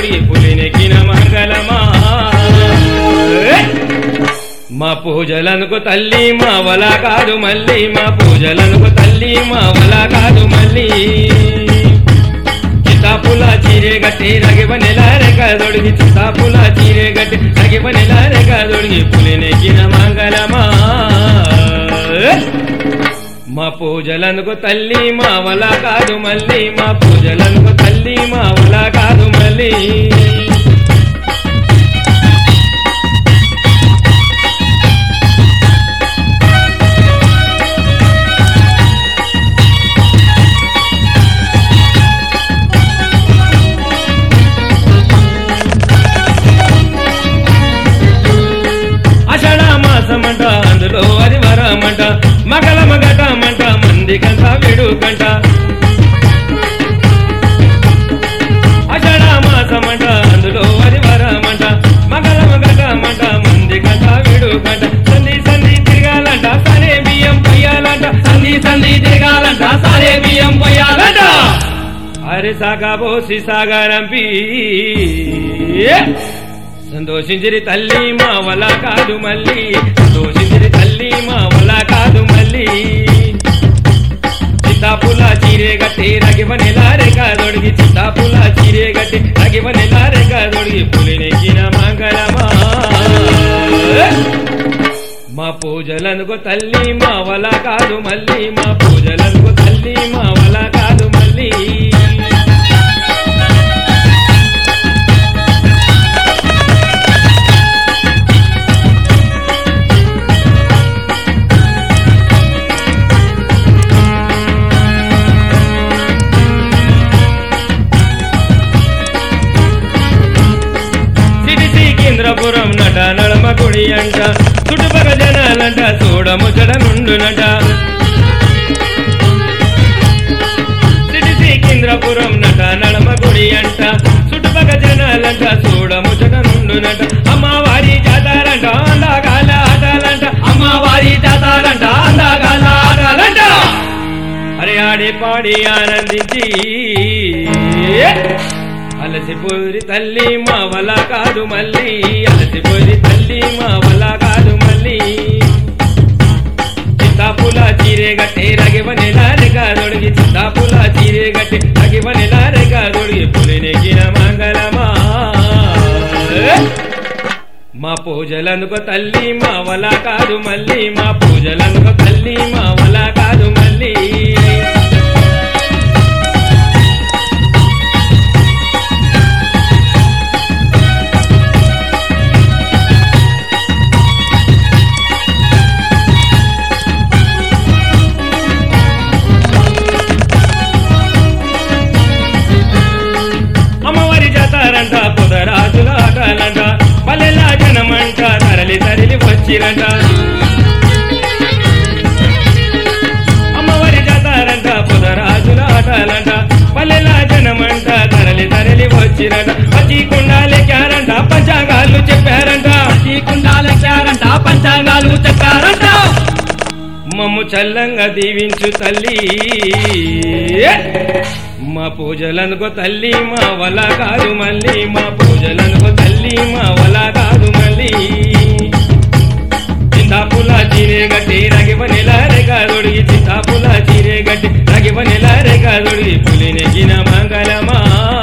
దొడిగి పులినెక్కిన మంగళమా మా పూజలనుకు తల్లి మా వల కాదు మళ్ళీ మా పూజలనుకు తల్లి మా వల కాదు మళ్ళీ చిత్తాపుల చీరే గట్టి రగివ నెలారెక దొడిగి చిత్తాపుల చీరే గట్టి రగివ నెలారెక దొడిగి పులినెక్కిన మంగళమా మా పూజలనుకు తల్లి మా వల కాదు మళ్ళీ మా పూజలనుకు తల్లి మా వల కాదు మళ్ళీ అషాఢ మాసమంట అందులో అది వరమంట మగల మగటమంట మంది కంట వేడుకంట అషాఢ మాసమంట అందులో అది వరమంట మగల మగటమంట మంది కంట వేడుకంట సంధి సంధి తిరగాలంట సరే బియ్యం పొయ్యాలంట సంధి సంధి తిరగాలంట సరే బియ్యం పొయ్యాలంట అరే సాగా పోసి సాగారంపి సంతోషించిరి తల్లి మా వల కాదు మళ్ళీ సంతోషించిరి తల్లి మా వల కాదు మళ్ళీ చిత్తాపుల చీరే గట్టి రగివ నెలారే కాదొడిగి చిత్తాపుల చీరే గట్టి రగివ నెలారే కాదొడిగి పులినెక్కిన మంగళమా మా పూజలనుకో తల్లి మా వల కాదు మళ్ళీ మా పూజలనుకో తల్లి మా వల కాదు మళ్ళీ సిడిసి కేంద్రపురం నట నడమ గుడి అంట చుట్టుపక్క జనాలంట చూడముచ్చట నుండునట సిడిసి కేంద్రపురం నట నడమ గుడి అంట చుట్టుపక్క జనాలంట చూడముచ్చట నుండునట అమ్మవారి జాతారంట అందాగాల ఆటాలంట అమ్మవారి జాతారంట అందాగాల ఆటాలంట అరే ఆడి పాడి ఆనందించి అలసిపోరి తల్లి మా వల కాదు మళ్ళీ అలసిపోరి తల్లి మా వల కాదు మళ్ళీ చిత్తాపుల చీరే గట్టి రగివ నెలారే కాదొడిగి చిత్తాపుల చీరే గట్టి రగివ నెలారే కాదొడిగి పులినెక్కిన మంగళమా మా పూజలనుకో తల్లి మా వల కాదు మళ్ళీ మా పూజలనుకో తల్లి మా వల కాదు మళ్ళీ అమ్మవారి జాతారంట కుదరాజుల ఆటలంట పల్లెలా జనమంట తరలి తరలి వచ్చిరంట అమ్మవారి జాతారంట కుదరాజుల ఆటలంట పల్లెలా జనమంట తరలి తరలి వచ్చిరంట పచ్చి కుండాలెక్కారంట పంచాంగాలు చెప్పారంట ఈ కుండాలెక్కారంట పంచాంగాలు చెప్పారంట మమ్ము చల్లంగా దీవించు తల్లి మా పూజలనుకో తల్లి మా వల కాదు మళ్ళీ మా పూజలనుకో తల్లి మా వల కాదు మళ్ళీ చింతాపుల చీరే గట్టి రగివ నెలారే కాదొడిగి చింతాపుల చీరే గట్టి రగివ నెలారే కాదొడిగి పులినెగిన మంగళమా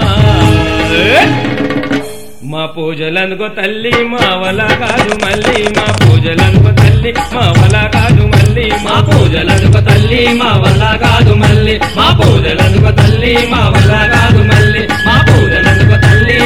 మా పూజలనుకో తల్లి మా వల కాదు మళ్ళీ మా పూజలనుకో తల్లి మా వల కాదు మళ్ళీ మా పూజలనుక తల్లి మా వల్ల కాదు మళ్ళీ మా పూజలనుక తల్లి మా వల్ల కాదు మళ్ళీ మా పూజలనుక తల్లి